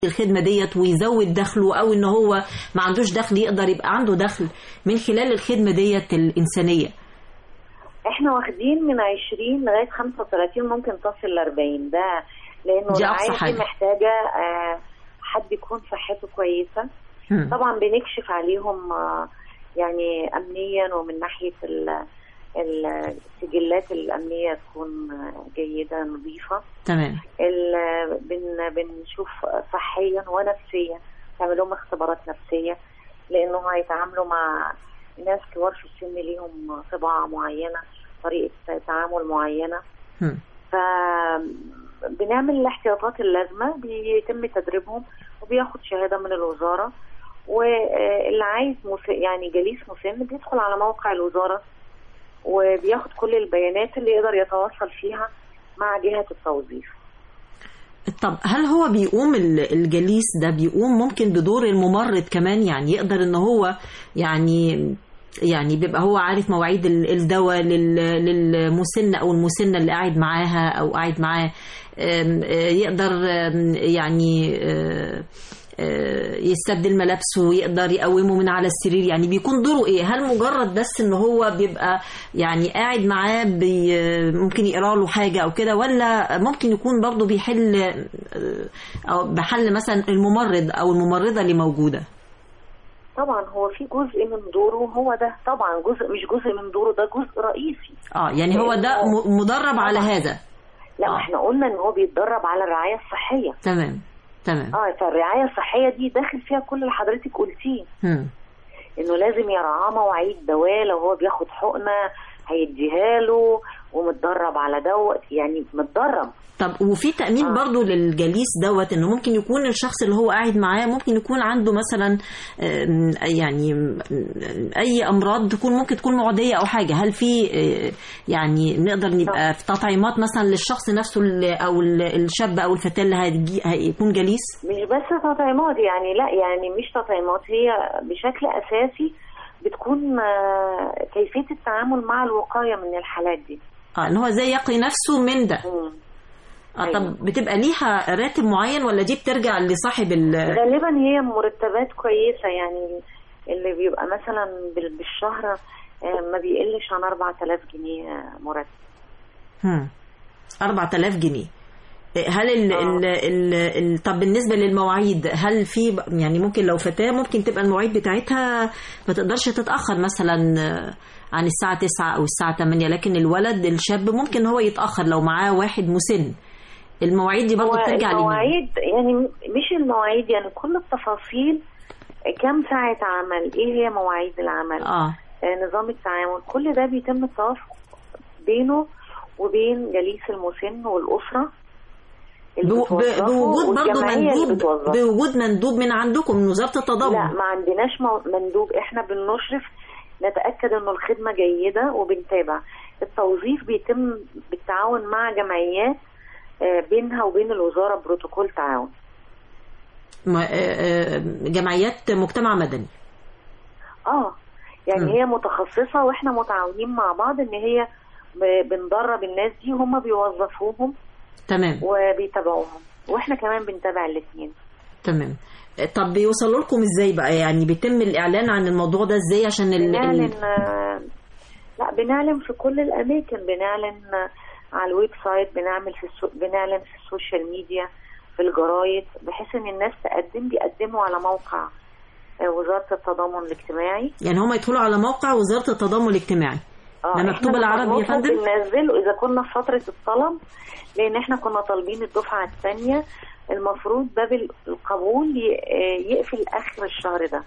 الخدمة ديت ويزود دخله أو إن هو ما عندوش دخل يقدر يبقى عنده دخل من خلال الخدمة ديت الإنسانية احنا واخدين من 20 لغايه 35 ممكن تصل ل 40 ده لانه دي أقصى الرعايه حاجة. دي محتاجه آه، حد يكون صحته كويسه مم. طبعا بنكشف عليهم آه، يعني امنيا ومن ناحيه ال- ال- السجلات الامنيه تكون آه، جيده نظيفه تمام ال- بن بنشوف صحيا ونفسيا تعمل لهم اختبارات نفسيه لانه هيتعاملوا مع ناس كبار في السن ليهم طباع معينه طريقه تعامل معينه مم. ف بنعمل الاحتياطات اللازمه بيتم تدريبهم وبياخد شهاده من الوزاره واللي عايز مس... يعني جليس مسن بيدخل على موقع الوزاره وبياخد كل البيانات اللي يقدر يتواصل فيها مع جهه التوظيف طب هل هو بيقوم ال- الجليس ده بيقوم ممكن بدور الممرض كمان يعني يقدر ان هو يعني يعني بيبقى هو عارف مواعيد ال- الدواء لل- للمسن او المسنه اللي قاعد معاها او قاعد معاه أم، آه، يقدر أم، يعني آه، آه، يستبدل ملابسه ويقدر يقومه من على السرير يعني بيكون دوره ايه هل مجرد بس ان هو بيبقى يعني قاعد معاه بي ممكن يقرا له حاجه او كده ولا ممكن يكون برضه بيحل آه، او بحل مثلا الممرض او الممرضه اللي موجوده طبعا هو في جزء من دوره هو ده طبعا جزء مش جزء من دوره ده جزء رئيسي اه يعني هو ده م- مدرب على طبعاً. هذا لا آه. ما احنا قلنا ان هو بيتدرب على الرعايه الصحيه تمام تمام اه فالرعايه الصحيه دي داخل فيها كل اللي حضرتك قلتيه هم. انه لازم يرعاه مواعيد دواء لو هو بياخد حقنه هيديها له ومتدرب على دواء يعني متدرب طب وفي تأمين آه. برضو للجليس دوت انه ممكن يكون الشخص اللي هو قاعد معاه ممكن يكون عنده مثلا آم، يعني آم، اي امراض تكون ممكن تكون معدية او حاجة هل في آه، يعني نقدر نبقى في تطعيمات مثلا للشخص نفسه اللي- او ال- الشاب او الفتاة اللي هيجي- هيكون جليس مش بس تطعيمات يعني لا يعني مش تطعيمات هي بشكل اساسي بتكون آه، كيفيه التعامل مع الوقايه من الحالات دي اه ان هو ازاي يقي نفسه من ده مم. اه أيوة. طب بتبقى ليها راتب معين ولا دي بترجع لصاحب ال غالبا هي مرتبات كويسه يعني اللي بيبقى مثلا بال- بالشهر آه، ما بيقلش عن 4000 جنيه آه، مرتب هم. 4000 جنيه هل ال ال ال ال طب بالنسبه للمواعيد هل في ب- يعني ممكن لو فتاه ممكن تبقى المواعيد بتاعتها ما تقدرش تتاخر مثلا آه، عن الساعه 9 او الساعه 8 لكن الولد الشاب ممكن هو يتاخر لو معاه واحد مسن المواعيد دي برضه هو بترجع لمين؟ المواعيد يعني مش المواعيد يعني كل التفاصيل كم ساعة عمل ايه هي مواعيد العمل اه آه، نظام التعامل كل ده بيتم التوافق بينه وبين جليس المسن والأسرة اللي بو- ب- بتوظفه بوجود برضه والجمعية اللي مندوب بتوظفه. بوجود مندوب من عندكم من وزاره التضامن لا ما عندناش مو- مندوب احنا بنشرف نتأكد انه الخدمة جيدة وبنتابع التوظيف بيتم بالتعاون مع جمعيات آه، بينها وبين الوزارة بروتوكول تعاون م- آه، آه، جمعيات مجتمع مدني اه يعني مم. هي متخصصة واحنا متعاونين مع بعض ان هي ب- بندرب الناس دي هم بيوظفوهم تمام وبيتابعوهم واحنا كمان بنتابع الاثنين تمام طب بيوصلوا لكم ازاي بقى يعني بيتم الاعلان عن الموضوع ده ازاي عشان ال... بنعلن ال... آه، لا بنعلن في كل الاماكن بنعلن آه، على الويب سايت بنعمل في السو... بنعلن في السوشيال ميديا في الجرايد بحيث ان الناس تقدم بيقدموا على موقع آه، وزارة التضامن الاجتماعي يعني هم يدخلوا على موقع وزاره التضامن الاجتماعي اه ده إحنا مكتوب لما العربي يا بنطلب فندم بننزله اذا كنا في فتره الطلب لان احنا كنا طالبين الدفعه الثانيه المفروض باب القبول ي- آه، يقفل اخر الشهر ده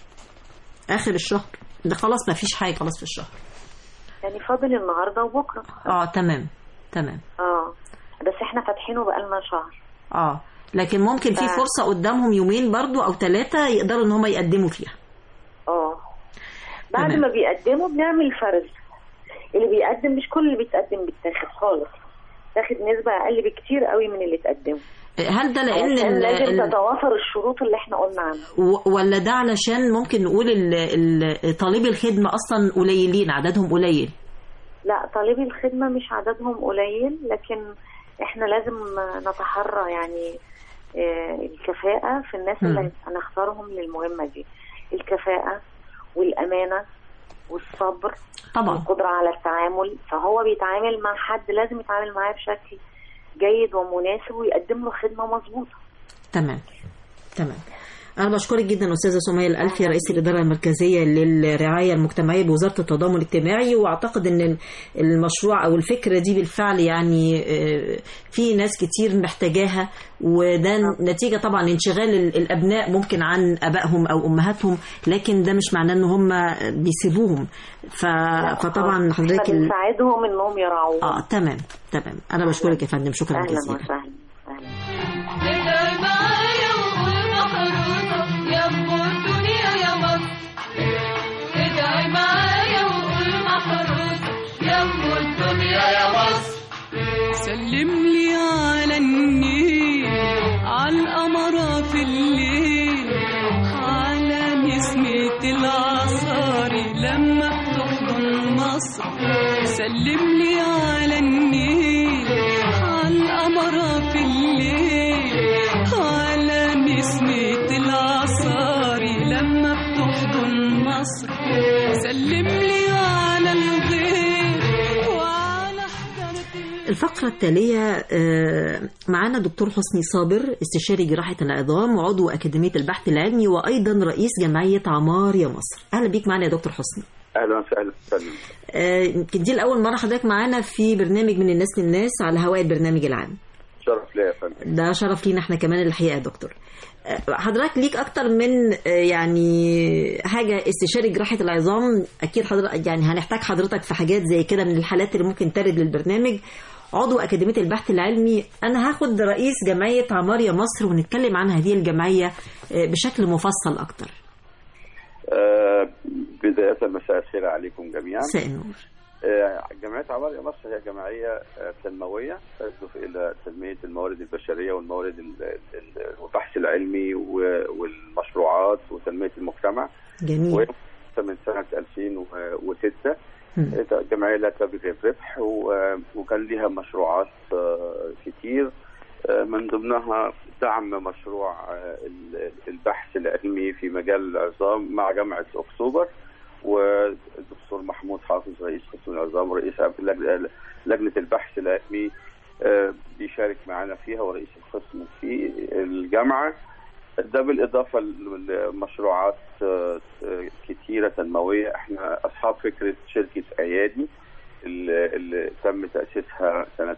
اخر الشهر ده خلاص ما فيش حاجه خلاص في الشهر يعني فاضل النهارده وبكره اه تمام تمام اه بس احنا فاتحينه بقالنا شهر اه لكن ممكن في ف- فرصه قدامهم يومين برضو او ثلاثه يقدروا ان هم يقدموا فيها اه بعد تمام. ما بيقدموا بنعمل فرز اللي بيقدم مش كل اللي بيتقدم بيتاخد خالص تاخد نسبة أقل بكتير قوي من اللي اتقدموا هل ده لان علشان ال... لازم ال... تتوافر الشروط اللي احنا قلنا عنها و- ولا ده علشان ممكن نقول ال... ال... طالبي الخدمه اصلا قليلين عددهم قليل لا طالبي الخدمة مش عددهم قليل لكن احنا لازم نتحرى يعني آه، الكفاءة في الناس مم. اللي هنختارهم للمهمة دي الكفاءة والأمانة والصبر طبعا والقدرة على التعامل فهو بيتعامل مع حد لازم يتعامل معاه بشكل جيد ومناسب ويقدم له خدمة مظبوطة تمام تمام أنا بشكرك جدا أستاذة سمية الألفي رئيس الإدارة المركزية للرعاية المجتمعية بوزارة التضامن الاجتماعي وأعتقد أن المشروع أو الفكرة دي بالفعل يعني آه، في ناس كتير محتاجاها وده نتيجة طبعا انشغال ال- الأبناء ممكن عن أبائهم أو أمهاتهم لكن ده مش معناه أن هم بيسيبوهم ف... فطبعا حضرتك احنا ال... بنساعدهم انهم يراعوهم آه تمام تمام أنا بشكرك يا فندم شكرا اهلا جزيلا وسهلا اهلا ادعي معايا وقول محروسة يا ام الدنيا يا مصر ادعي معايا وقول محروسة يا ام الدنيا يا مصر سلم لي على النيل على القمرة في الليل على نسمة العصاري لما بتحضن مصر سلم لي على النيل على القمرة في الليل على نسمة العصاري لما بتحضن مصر سلم لي على الغير وعلى حضرة الفقرة التالية آه، معانا دكتور حسني صابر استشاري جراحة العظام وعضو أكاديمية البحث العلمي وأيضا رئيس جمعية عمار يا مصر أهلا بيك معنا يا دكتور حسني اهلا وسهلا وسهلا آه، يمكن دي الأول مرة حضرتك معانا في برنامج من الناس للناس على هواء البرنامج العام شرف ليا يا فندم ده شرف لينا احنا كمان الحقيقة يا دكتور آه، حضرتك ليك أكتر من آه، يعني حاجة استشاري جراحة العظام أكيد حضرتك يعني هنحتاج حضرتك في حاجات زي كده من الحالات اللي ممكن ترد للبرنامج عضو أكاديمية البحث العلمي أنا هاخد رئيس جمعية عمار يا مصر ونتكلم عن هذه الجمعية آه، بشكل مفصل أكتر آه بداية مساء الخير عليكم جميعا مساء النور آه جمعية عمار يا مصر هي جمعية آه تنموية تهدف إلى تنمية الموارد البشرية والموارد ال- ال- والبحث العلمي و- والمشروعات وتنمية المجتمع جميل وهي من سنة 2006 مم. الجمعية لا تبغي الربح و- وكان لها مشروعات آه، كتير آه، من ضمنها دعم مشروع آه، ال- البحث العلمي في مجال العظام مع جامعة أكتوبر والدكتور محمود حافظ رئيس قسم العظام ورئيس لجنة لجنة البحث العلمي آه، بيشارك معنا فيها ورئيس القسم في الجامعة ده بالإضافة لمشروعات آه، آه، كتيرة تنموية احنا أصحاب فكرة شركة أيادي اللي اللي تم تأسيسها سنة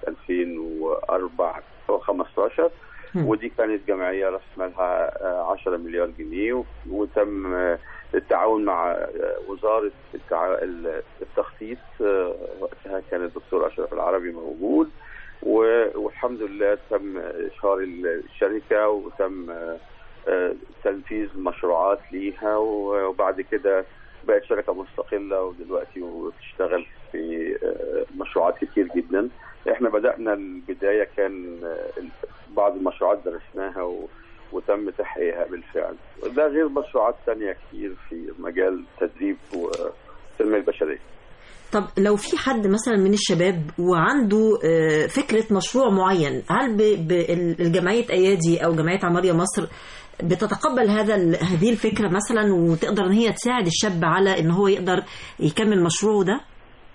2004 أو 15 مم. ودي كانت جمعية رأس مالها آه، 10 مليار جنيه و- وتم آه، التعاون مع آه، وزارة التع- ال- التخطيط آه، وقتها كان الدكتور أشرف العربي موجود و- والحمد لله تم إشهار الشركة وتم آه، آه، تنفيذ مشروعات ليها و- وبعد كده بقت شركة مستقلة ودلوقتي وبتشتغل في آه، مشروعات كتير جدا احنا بدأنا البداية كان آه، بعض المشروعات درسناها و... وتم تحقيقها بالفعل ده غير مشروعات تانية كتير في مجال التدريب والتنمية البشرية طب لو في حد مثلا من الشباب وعنده آه، فكرة مشروع معين هل ب- ب- ال- الجمعية أيادي أو جمعية عمارية مصر بتتقبل هذا ال- هذه الفكرة مثلا وتقدر ان هي تساعد الشاب على ان هو يقدر يكمل مشروعه ده؟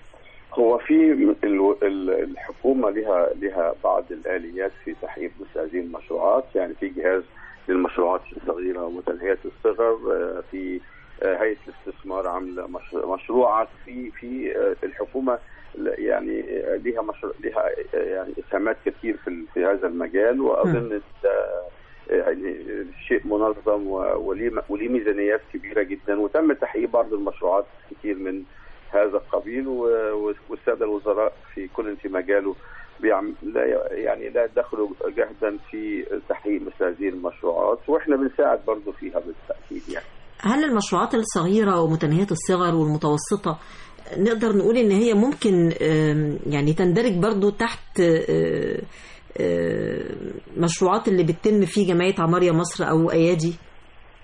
هو في ال- ال- الحكومة لها لها بعض الآليات في تحقيق مثل هذه المشروعات يعني في جهاز للمشروعات الصغيرة ومتناهية الصغر آه، في آه، هيئة الاستثمار عاملة مش- مشروعات في في آه، الحكومة ل- يعني آه، لها مشروع لها آه، يعني اسهامات كتير في ال- في هذا المجال واظن ده آه، يعني شيء منظم و- وليه وليه ميزانيات كبيره جدا وتم تحقيق بعض المشروعات كتير من هذا القبيل و- و- والساده الوزراء في كل في مجاله بيعم لا يعني لا دخلوا جهدا في تحقيق مثل هذه المشروعات واحنا بنساعد برضه فيها بالتاكيد يعني هل المشروعات الصغيرة ومتناهية الصغر والمتوسطة نقدر نقول ان هي ممكن آم، يعني تندرج برضو تحت آه، آه، مشروعات اللي بتتم في جمعية عمارية مصر او ايادي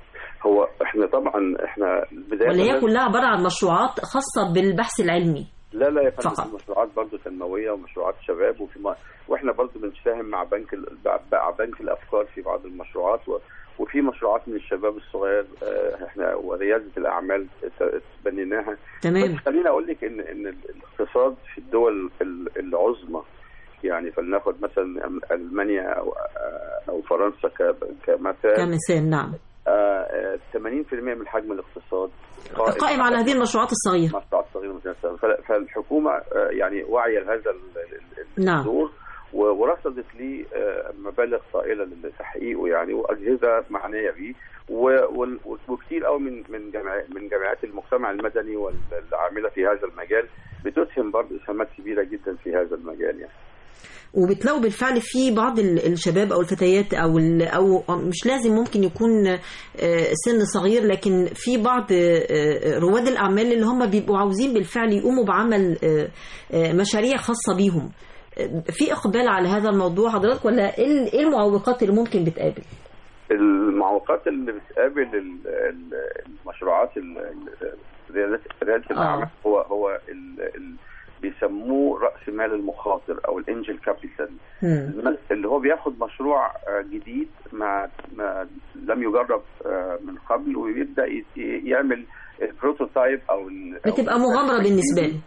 هو احنا طبعا احنا بدايه ولا هي لازم- كلها عبارة عن مشروعات خاصة بالبحث العلمي؟ لا لا يا فندم فقط. في مشروعات برضه تنمويه ومشروعات شباب وفي ما واحنا برضه بنساهم مع بنك ال- مع بنك الافكار في بعض المشروعات و... وفي مشروعات من الشباب الصغير آه، احنا ورياده الاعمال ت- بنيناها تمام بس خليني اقول لك ان ان الاقتصاد في الدول ال- العظمى يعني فلناخد مثلا أم- المانيا او او فرنسا ك- كمثال كمثال نعم آه، آه، 80% من حجم الاقتصاد قائم على هذه المشروعات الصغيرة مشروعات صغيره ومتنسقة. فل- فالحكومه آه، يعني واعيه لهذا ال- ال- ال- نعم. الدور و- ورصدت لي آه، مبالغ طائله لتحقيقه يعني واجهزه معنيه به و- وال- وكتير قوي من من جمعيات من جمعيات المجتمع المدني والعامله في هذا المجال بتسهم برضه اسهامات كبيره جدا في هذا المجال يعني وبتلاقوا بالفعل في بعض ال- الشباب او الفتيات او ال- او مش لازم ممكن يكون آه، سن صغير لكن في بعض آه، رواد الاعمال اللي هم بيبقوا عاوزين بالفعل يقوموا بعمل آه، آه، مشاريع خاصه بيهم آه، في اقبال على هذا الموضوع حضرتك ولا ايه ال- إيه المعوقات اللي ممكن بتقابل؟ المعوقات اللي بتقابل ال- ال- المشروعات ال- ال- ريادة ريادة الأعمال هو هو ال- ال- بيسموه رأس مال المخاطر أو الانجل كابيتال مم. اللي هو بياخد مشروع آه، جديد ما, ما لم يجرب آه، من قبل ويبدأ يت- يعمل البروتوتايب أو ال- أو بتبقى مغامره بالنسبه لي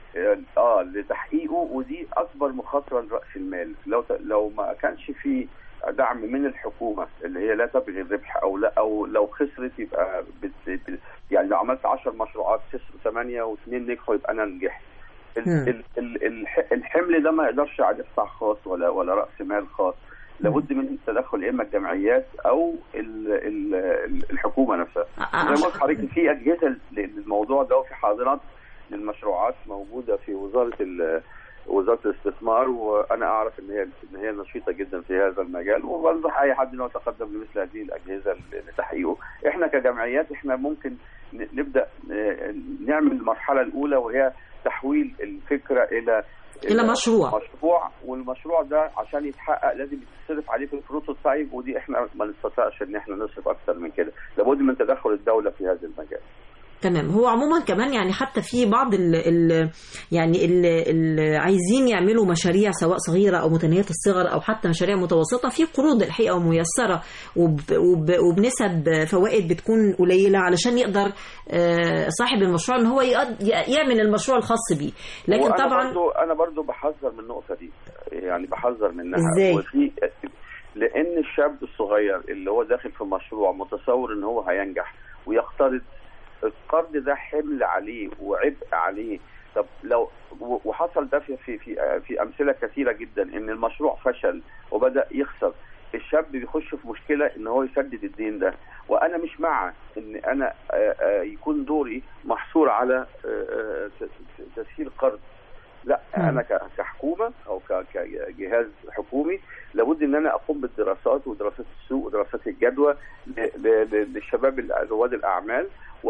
اه لتحقيقه ودي اكبر مخاطره لراس المال لو ت- لو ما كانش في دعم من الحكومه اللي هي لا تبغي الربح او لا او لو خسرت يبقى بت بت يعني لو عملت 10 مشروعات خسروا 8 واثنين نجحوا يبقى انا نجحت ال- مم. ال- ال- الح- الحمل ده ما يقدرش عليه قطاع خاص ولا ولا راس مال خاص لابد من التدخل يا اما الجمعيات او ال- ال- ال- الحكومه نفسها ع- زي ما قلت لحضرتك في اجهزه للموضوع ده وفي حاضنات للمشروعات موجوده في وزاره ال- وزاره الاستثمار وانا اعرف ان هي ان هي نشيطه جدا في هذا المجال وبنصح اي حد انه يتقدم لمثل هذه الاجهزه لتحقيقه. احنا كجمعيات احنا ممكن ن- نبدا آه، نعمل المرحله الاولى وهي تحويل الفكره الى إلى مشروع. مشروع والمشروع ده عشان يتحقق لازم يتصرف عليه في البروتوتايب ودي احنا ما نستطيعش ان احنا نصرف اكثر من كده لابد من تدخل الدوله في هذا المجال تمام هو عموما كمان يعني حتى في بعض ال ال يعني اللي عايزين يعملوا مشاريع سواء صغيره او متناهيه الصغر او حتى مشاريع متوسطه في قروض الحقيقه وميسره وب وب وبنسب فوائد بتكون قليله علشان يقدر آه، صاحب المشروع ان هو يقد- يعمل المشروع الخاص بيه لكن وأنا طبعا برضو انا برضو بحذر من النقطه دي يعني بحذر منها إزاي؟ وفي لان الشاب الصغير اللي هو داخل في مشروع متصور ان هو هينجح ويقترض القرض ده حمل عليه وعبء عليه طب لو و- وحصل ده في في في, في امثله كثيره جدا ان المشروع فشل وبدا يخسر الشاب بيخش في مشكله ان هو يسدد الدين ده وانا مش مع ان انا آه، آه، يكون دوري محصور على آه، آه، ت- ت- تسهيل قرض لا مم. انا ك- كحكومه او ك- كجهاز حكومي لابد ان انا اقوم بالدراسات ودراسات السوق ودراسات الجدوى ل- ل- ل- للشباب ال- رواد الاعمال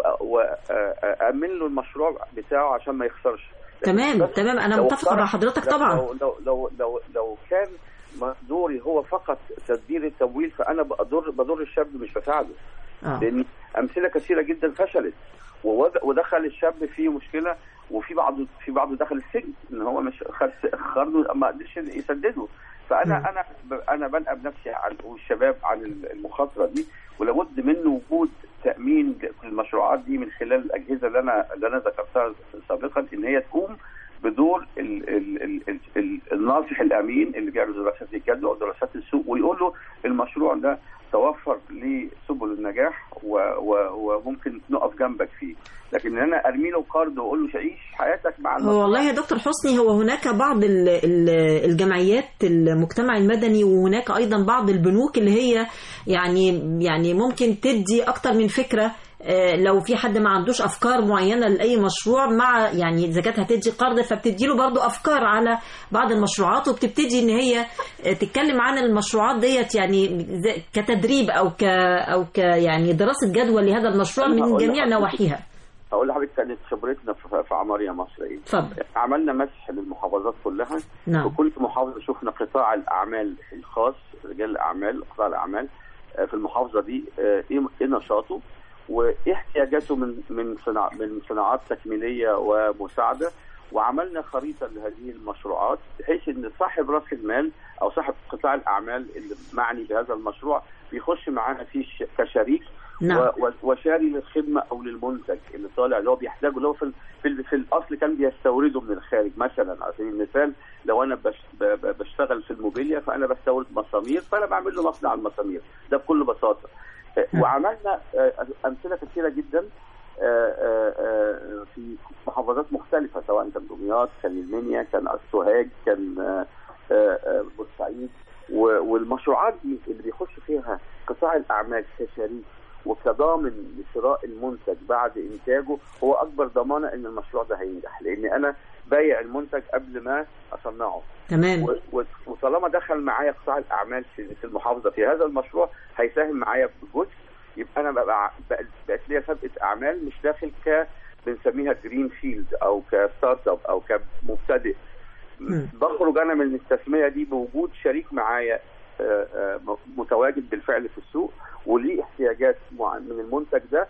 وامن له المشروع بتاعه عشان ما يخسرش لكن تمام بس تمام انا لو متفقه مع اقترح- حضرتك لو- طبعا لو لو لو لو, لو كان دوري هو فقط تدبير التمويل فانا بضر بضر الشاب مش بساعده اه لان امثله كثيره جدا فشلت وود- ودخل الشاب في مشكله وفي بعضه في بعضه دخل السجن ان هو مش خد خرده ما قدرش يسدده فانا مم. انا ب- انا بنقب نفسي عن والشباب عن المخاطره دي ولابد من وجود تامين في المشروعات دي من خلال الاجهزه اللي انا اللي انا ذكرتها سابقا ان هي تقوم بدور ال ال ال ال ال الناصح الامين اللي بيعمل دراسات الجدوى ودراسات السوق ويقول له المشروع ده توفر لي سبل النجاح و و وممكن نقف جنبك فيه لكن ان انا ارمي له قرض واقول له عيش حياتك مع هو المشروع والله يا دكتور حسني هو هناك بعض ال- ال- الجمعيات المجتمع المدني وهناك ايضا بعض البنوك اللي هي يعني يعني ممكن تدي اكتر من فكره آه، لو في حد ما عندوش افكار معينه لاي مشروع مع يعني اذا كانت هتدي قرض فبتدي له برضه افكار على بعض المشروعات وبتبتدي ان هي آه، تتكلم عن المشروعات ديت يعني زي- كتدريب او ك او ك يعني دراسه جدوى لهذا المشروع أنا من هقول جميع لحضرتك. نواحيها هقول لحضرتك كانت خبرتنا في في عمارية مصر ايه اتفضل عملنا مسح للمحافظات كلها نعم في كل محافظه شفنا قطاع الاعمال الخاص رجال الاعمال قطاع الاعمال آه، في المحافظه دي آه، ايه إيه نشاطه وايه احتياجاته من من صناع من صناعات تكميليه ومساعده وعملنا خريطه لهذه المشروعات بحيث ان صاحب راس المال او صاحب قطاع الاعمال اللي معني بهذا المشروع بيخش معانا فيه ش- كشريك نعم. و- و- وشاري للخدمه او للمنتج اللي طالع اللي هو بيحتاجه اللي هو في, ال- في, ال- في الاصل كان بيستورده من الخارج مثلا على سبيل المثال لو انا بش ب- ب- بشتغل في الموبيليا فانا بستورد مسامير فانا بعمل له مصنع المسامير ده بكل بساطه آه، وعملنا آه، امثله كثيره جدا آه، آه، آه، في محافظات مختلفه سواء كان دمياط كان المنيا كان السوهاج كان آه، آه، آه، بورسعيد و- والمشروعات دي اللي بيخش فيها قطاع الاعمال كشريك وكضامن لشراء المنتج بعد انتاجه هو اكبر ضمانه ان المشروع ده هينجح لان انا بايع المنتج قبل ما اصنعه تمام و- و- وطالما دخل معايا قطاع الاعمال في في المحافظه في هذا المشروع هيساهم معايا بجزء يبقى انا بقى بقى- بقت ليا سابقه اعمال مش داخل ك بنسميها جرين فيلد او كستارت اب او كمبتدئ مم. بخرج انا من التسميه دي بوجود شريك معايا آه، آه، متواجد بالفعل في السوق وليه احتياجات مع- من المنتج ده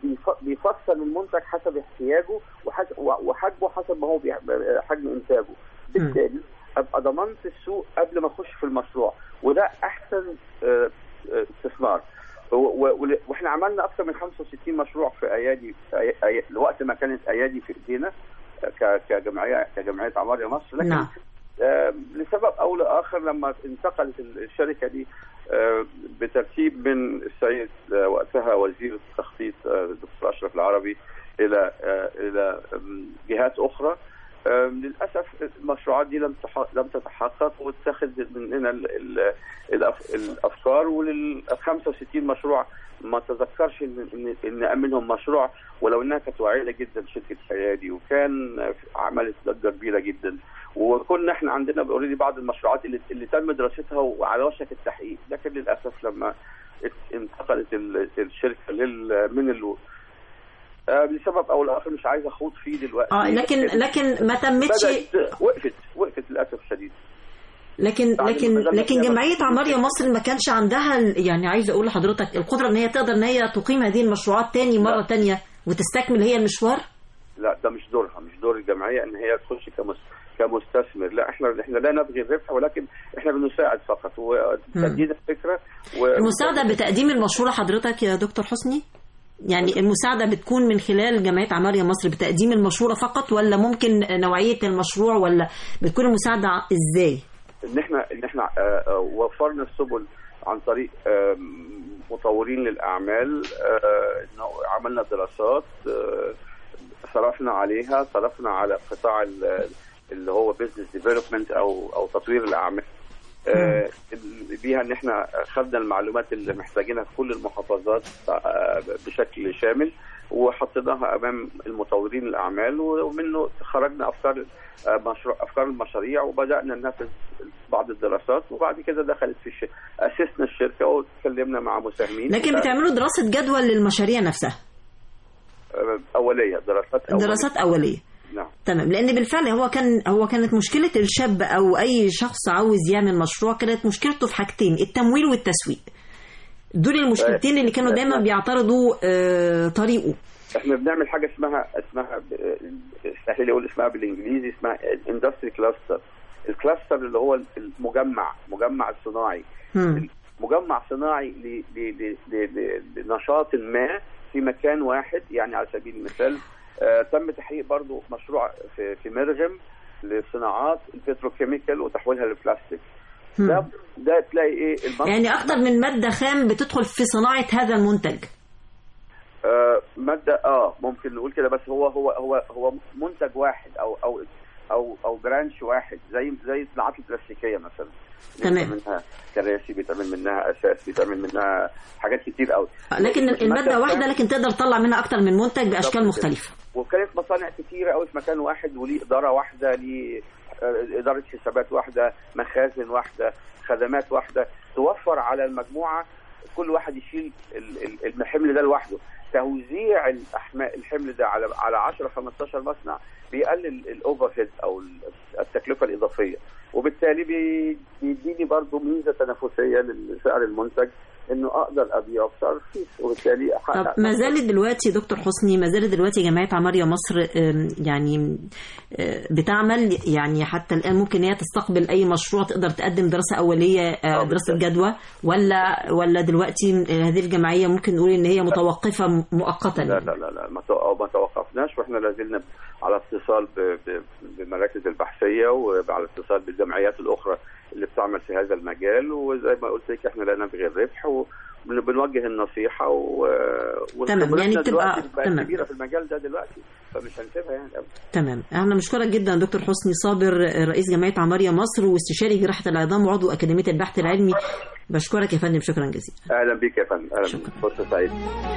وبيفصل المنتج حسب احتياجه وحج- وحجمه حسب ما هو بيح- حجم انتاجه بالتالي ابقى ضمنت السوق قبل ما اخش في المشروع وده احسن آه، آه، استثمار و- و- ول- واحنا عملنا اكثر من 65 مشروع في ايادي في أي- أي- وقت ما كانت ايادي في ايدينا ك- كجمعيه كجمعيه عمار يا مصر لكن نعم. آه، لسبب او لاخر لما انتقلت الشركه دي آه، بترتيب من السيد آه، وقتها وزير التخطيط آه، الدكتور اشرف العربي الى آه، الى آم، جهات اخرى آم، للاسف المشروعات دي لم تح- لم تتحقق واتخذ مننا ال- ال- الأف- الافكار ولل 65 مشروع ما تذكرش ان ان ان امنهم مشروع ولو انها كانت واعده جدا شركه ايادي وكان عملت ضجه كبيره جدا وكنا احنا عندنا اوريدي بعض المشروعات اللي, اللي تم دراستها وعلى وشك التحقيق لكن للاسف لما ات- انتقلت ال- الشركه لل من ال آه، لسبب او لاخر مش عايز اخوض فيه دلوقتي اه لكن لكن ما تمتش بدأت وقفت وقفت للاسف الشديد لكن بعد لكن ما بدأنا لكن فيها جمعيه بس- عمار يا مصر ما كانش عندها ال- يعني عايزه اقول لحضرتك القدره ان هي تقدر ان هي تقيم هذه المشروعات تاني مره لا. تانية وتستكمل هي المشوار لا ده مش دورها مش دور الجمعيه ان هي تخش كمس كمستثمر لا احنا احنا لا نبغي الربح ولكن احنا بنساعد فقط وتجديد الفكره و... المساعده بتقديم المشروع حضرتك يا دكتور حسني يعني المساعده بتكون من خلال جمعيه عمار يا مصر بتقديم المشروع فقط ولا ممكن نوعيه المشروع ولا بتكون المساعده ازاي ان احنا ان احنا آه، آه، وفرنا السبل عن طريق آه، مطورين للاعمال آه، إنه عملنا دراسات آه، صرفنا عليها صرفنا على قطاع ال- اللي هو بزنس ديفلوبمنت او او تطوير الاعمال آه، بيها ان احنا خدنا المعلومات اللي محتاجينها في كل المحافظات آه، بشكل شامل وحطيناها امام المطورين الاعمال ومنه خرجنا افكار آه، مشروع افكار المشاريع وبدانا ننفذ بعض الدراسات وبعد كده دخلت في الش... اسسنا الشركه وتكلمنا مع مساهمين لكن بتعملوا دراسه جدوى للمشاريع نفسها آه، اوليه دراسات أولية. دراسات اوليه نعم تمام لان بالفعل هو كان هو كانت مشكله الشاب او اي شخص عاوز يعمل مشروع كانت مشكلته في حاجتين التمويل والتسويق دول المشكلتين اللي كانوا دايما بيعترضوا آه، طريقه احنا بنعمل حاجه اسمها اسمها ب- اسمحي لي اقول اسمها بالانجليزي اسمها اندستري كلاستر الكلاستر اللي هو المجمع مجمع الصناعي مم. مجمع صناعي ل- ل- ل- ل- ل- لنشاط ما في مكان واحد يعني على سبيل المثال آه تم تحقيق برضو مشروع في في مرغم لصناعات البتروكيميكال وتحويلها للبلاستيك ده مم. ده تلاقي ايه المصنع يعني اكتر من ماده خام بتدخل في صناعه هذا المنتج آه ماده اه ممكن نقول كده بس هو هو هو هو منتج واحد او او او او برانش واحد زي زي الصناعات البلاستيكيه مثلا تمام. بيتعمل منها كراسي بيتعمل منها اساس بيتعمل منها حاجات كتير قوي لكن الماده واحده لكن تقدر تطلع منها اكتر من منتج باشكال مختلفه وكانت مصانع كتيره قوي في مكان واحد وليه اداره واحده ليه آه، اداره حسابات واحده مخازن واحده خدمات واحده توفر على المجموعه كل واحد يشيل ال- ال- الحمل ده لوحده توزيع الأحما- الحمل ده على على 10 15 مصنع بيقلل الاوفر هيد او ال- التكلفه الاضافيه وبالتالي بي- بيديني برضو ميزه تنافسيه لسعر المنتج انه اقدر ابيعه بسعر رخيص وبالتالي طب احقق ما زالت دلوقتي دكتور حسني ما زالت دلوقتي جمعيه عمار يا مصر آم، يعني آه، بتعمل يعني حتى الان ممكن هي تستقبل اي مشروع تقدر تقدم دراسه اوليه آه، آه، دراسه بالظبط. جدوى ولا ولا دلوقتي هذه الجمعيه ممكن نقول ان هي متوقفه مؤقتا لا لا لا لا ما تو- أو ما توقفناش واحنا لازلنا على اتصال ب- ب- بمراكز البحثيه وعلى اتصال بالجمعيات الاخرى اللي بتعمل في هذا المجال وزي ما قلت لك احنا لا نبغي الربح وبنوجه النصيحه و تمام، وخبرتنا يعني بتبقى- دلوقتي بقت تمام. كبيره في المجال ده دلوقتي فمش هنسيبها يعني أبدا. تمام انا بشكرك جدا دكتور حسني صابر رئيس جمعيه عمار يا مصر واستشاري جراحه العظام وعضو اكاديميه البحث العلمي بشكرك يا فندم شكرا جزيلا اهلا بك يا فندم اهلا شكرا. بك فرصه سعيده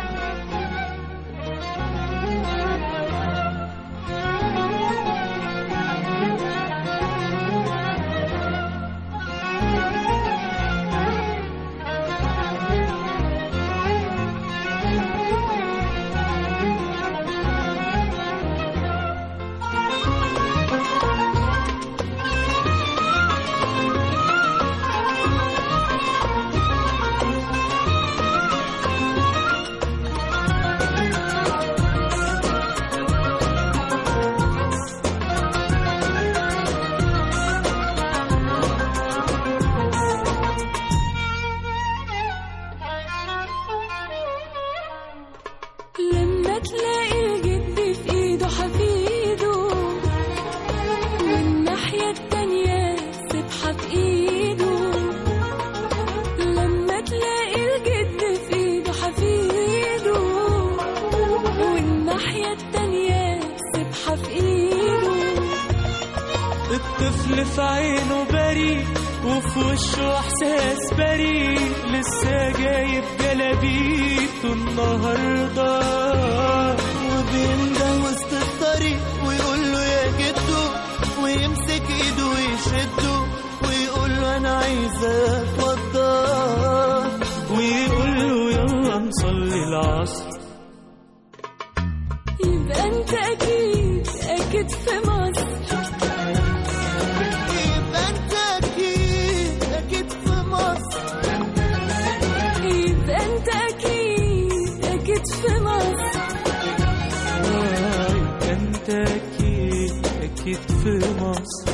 لما تلاقي الجد في ايده حفيده والناحية التانية سبحة في ايده لما تلاقي الجد في ايده حفيده والناحية التانية سبحة في ايده الطفل في عينه بريء وفي وشه احساس بريء لسه جايب جلابيته النهارده وبينده وسط الطريق ويقول له يا جدو ويمسك ايده ويشده ويقول له انا عايز اتوضى ويقول له يلا نصلي العصر يبقى انت اكيد اكيد في مصر يبقى انت اكيد اكيد في مصر يبقى انت اكيد اكيد في مصر آه، يبقى انت اكيد اكيد في مصر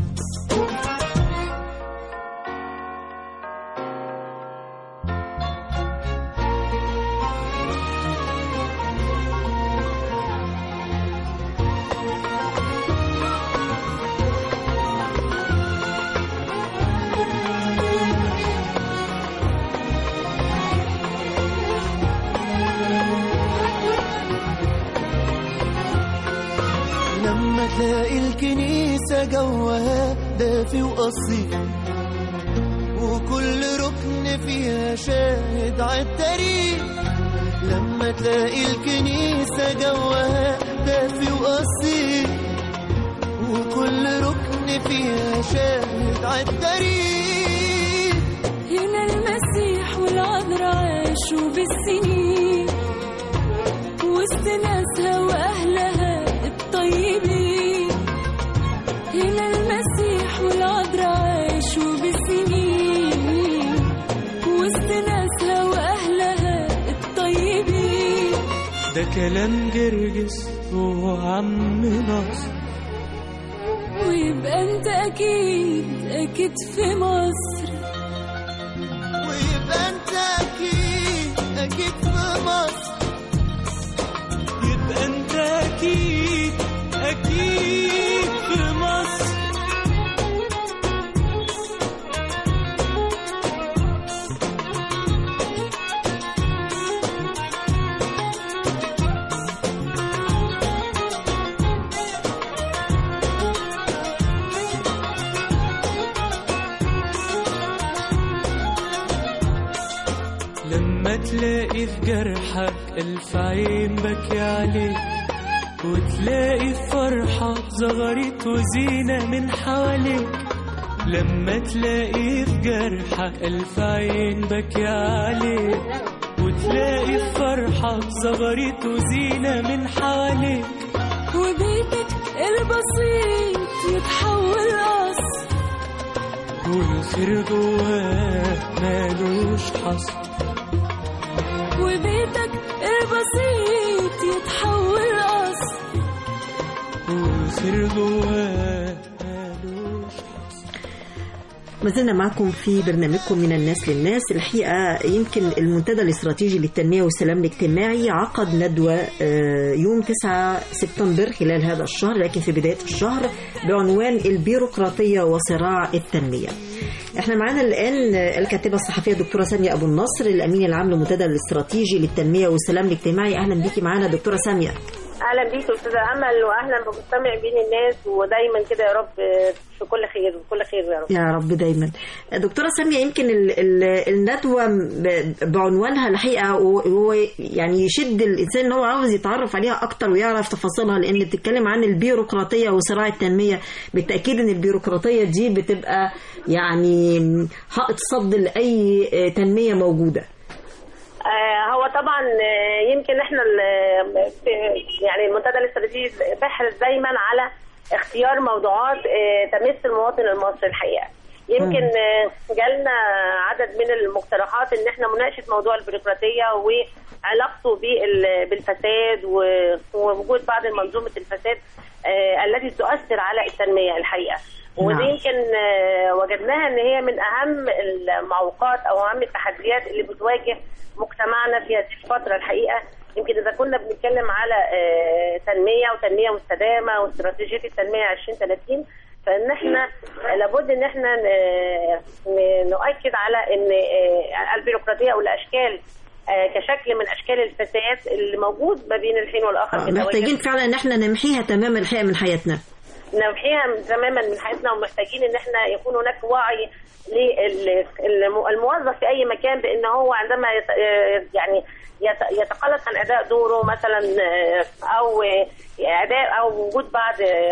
لما تلاقي الكنيسة جوها دافي وأصيل وكل ركن فيها شاهد عالتاريخ لما تلاقي الكنيسة جوها دافي وأصيل وكل ركن فيها شاهد عالتاريخ هنا المسيح والعذراء عاشوا بالسنين وسط ناسها وأهلها الطيبين هنا المسيح والعذراء عاشوا بالسنين وسط ناسها وأهلها الطيبين ده كلام جرجس وعم نصر ويبقى انت أكيد أكيد في مصر ويبقى انت اكيد اكيد في مصر يبقى انت اكيد اكيد في مصر لما تلاقي في جرحك ألف عين بكي عليك وتلاقي في فرحك زغرت وزينة من حواليك لما تلاقي في جرحك ألف عين بكي عليك وتلاقي في فرحك زغرت وزينة من حواليك وبيتك البسيط يتحول قصر والخير جواه مالوش حصر خير جواه مالوش ما زلنا معكم في برنامجكم من الناس للناس الحقيقة يمكن المنتدى الاستراتيجي للتنمية والسلام الاجتماعي عقد ندوة آه، يوم 9 سبتمبر خلال هذا الشهر لكن في بداية الشهر بعنوان البيروقراطية وصراع التنمية احنا معانا الآن الكاتبة الصحفية دكتورة سامية أبو النصر الأمين العام للمنتدى الاستراتيجي للتنمية والسلام الاجتماعي أهلا بيكي معانا دكتورة سامية اهلا بيك استاذه امل واهلا بمستمع بين الناس ودايما كده يا رب في كل خير كل خير يا رب يا رب دايما دكتورة سامية يمكن ال ال الندوة ب- بعنوانها الحقيقة هو يعني يشد الإنسان إن هو عاوز يتعرف عليها أكتر ويعرف تفاصيلها لأن بتتكلم عن البيروقراطية وصراع التنمية بالتأكيد إن البيروقراطية دي بتبقى يعني حائط صد لأي تنمية موجودة آه هو طبعا آه، يمكن احنا ال- في- يعني المنتدى الاستراتيجي بحرص دايما على اختيار موضوعات آه، تمس المواطن المصري الحقيقه يمكن آه، جالنا عدد من المقترحات ان احنا مناقشه موضوع البيروقراطيه وعلاقته بال- بالفساد و- ووجود بعض منظومه الفساد آه، التي تؤثر على التنميه الحقيقه ودي نعم. يمكن آه، وجدناها ان هي من اهم المعوقات او اهم التحديات اللي بتواجه مجتمعنا في هذه الفتره الحقيقه يمكن اذا كنا بنتكلم على آه، تنميه وتنميه مستدامه واستراتيجيه التنميه 2030 فان احنا لابد ان احنا ن- ن- نؤكد على ان آه، البيروقراطيه او الاشكال آه، كشكل من اشكال الفساد اللي موجود ما بين الحين والاخر في محتاجين التواجد. فعلا إن احنا نمحيها تماما الحقيقة من حياتنا نمحيها تماما من حياتنا ومحتاجين ان احنا يكون هناك وعي للموظف في اي مكان بان هو عندما يت- يعني يت- يتقلص عن اداء دوره مثلا او اداء او وجود بعض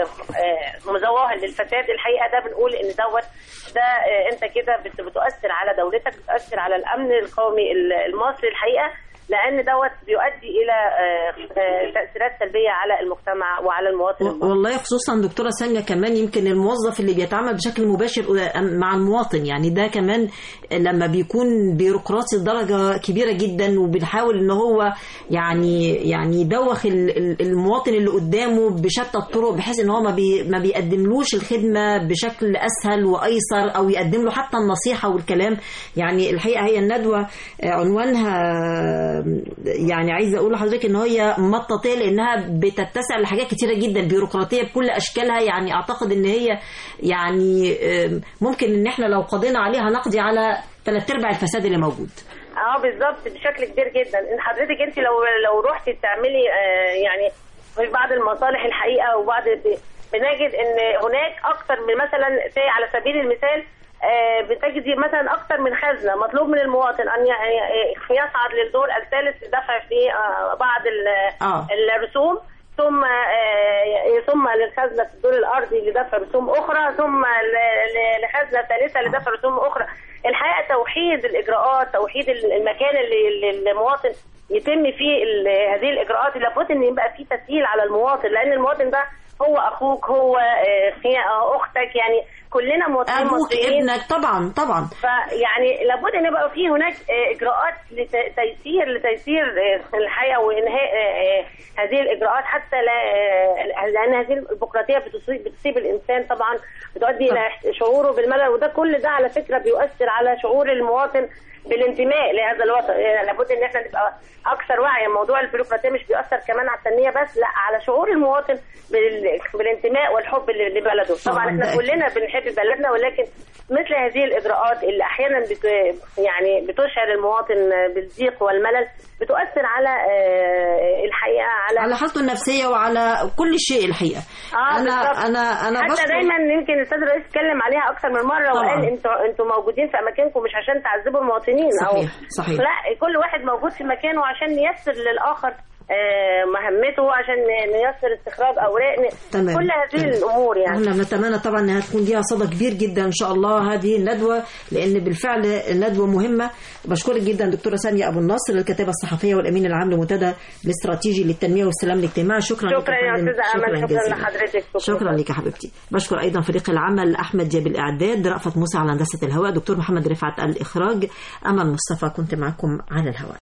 مظواهر للفساد الحقيقه ده بنقول ان دوت ده انت كده بت- بتؤثر على دولتك بتؤثر على الامن القومي المصري الحقيقه لان دوت بيؤدي الى آه، آه، تاثيرات سلبيه على المجتمع وعلى المواطن و- والله خصوصا دكتوره ساميه كمان يمكن الموظف اللي بيتعامل بشكل مباشر مع المواطن يعني ده كمان لما بيكون بيروقراطي لدرجه كبيره جدا وبنحاول ان هو يعني يعني يدوخ ال- ال- المواطن اللي قدامه بشتى الطرق بحيث ان هو ما بي ما بيقدملوش الخدمه بشكل اسهل وايسر او يقدم له حتى النصيحه والكلام يعني الحقيقه هي الندوه آه، عنوانها يعني عايزه اقول لحضرتك ان هي مطاطيه لانها بتتسع لحاجات كتيره جدا بيروقراطيه بكل اشكالها يعني اعتقد ان هي يعني آم، ممكن ان احنا لو قضينا عليها نقضي على ثلاث ارباع الفساد اللي موجود اه بالظبط بشكل كبير جدا ان حضرتك انت لو لو رحتي تعملي آه يعني في بعض المصالح الحقيقه وبعض ب- بنجد ان هناك اكتر من مثلا زي على سبيل المثال آه بتجدي مثلا اكتر من خزنه مطلوب من المواطن ان ي- ي- يصعد للدور الثالث لدفع في آه بعض ال- آه. الرسوم ثم آه، ثم للخزنه في الدور الارضي لدفع رسوم اخرى ثم ل- ل- لخزنه ثالثه لدفع رسوم اخرى الحقيقه توحيد الاجراءات توحيد المكان اللي اللي المواطن يتم فيه ال- هذه الاجراءات لابد ان يبقى فيه تسهيل على المواطن لان المواطن ده هو اخوك هو آه، خي- آه، اختك يعني كلنا مواطنين ابوك مصريين ابنك طبعا طبعا فيعني لابد ان يبقى في هناك آه، اجراءات لتيسير لتيسير آه، الحياه وانهاء آه، آه، هذه الاجراءات حتى لا آه، لان هذه البيروقراطيه بتصيب بتصيب الانسان طبعا بتؤدي الى شعوره بالملل وده كل ده على فكره بيؤثر على شعور المواطن بالانتماء لهذا الوطن يعني لابد ان احنا نبقى اكثر وعيا موضوع البيروقراطيه مش بيأثر كمان على التنميه بس لا على شعور المواطن بال- بالانتماء والحب ل- لبلده طبعا طبعاً ده احنا كلنا بنحب بلدنا ولكن مثل هذه الاجراءات اللي احيانا بت يعني بتشعر المواطن بالضيق والملل بتؤثر على آه، الحقيقه على على حالته النفسيه وعلى كل شيء الحقيقه اه انا بالظبط. انا انا حتى بشكر- دايما يمكن الاستاذ الرئيس اتكلم عليها اكثر من مره طبعاً. وقال انتوا انتوا موجودين في اماكنكم مش عشان تعذبوا المواطنين او صحيح، صحيح. لا كل واحد موجود في مكانه عشان ييسر للاخر آه، مهمته عشان نيسر استخراج اوراق ن- تمام كل هذه تمام. الامور يعني احنا بنتمنى طبعا انها تكون ليها صدى كبير جدا ان شاء الله هذه الندوه لان بالفعل ندوه مهمه بشكرك جدا دكتوره ساميه ابو النصر الكاتبه الصحفيه والامين العام لمنتدى الاستراتيجي للتنميه والسلام الاجتماعي شكرا لك شكرا يا فندم. استاذه امل شكرا جزيلا. لحضرتك شكرا لك يا حبيبتي بشكر ايضا فريق العمل احمد جاب الاعداد رأفت موسى على هندسه الهواء دكتور محمد رفعت الاخراج امل مصطفى كنت معكم على الهواء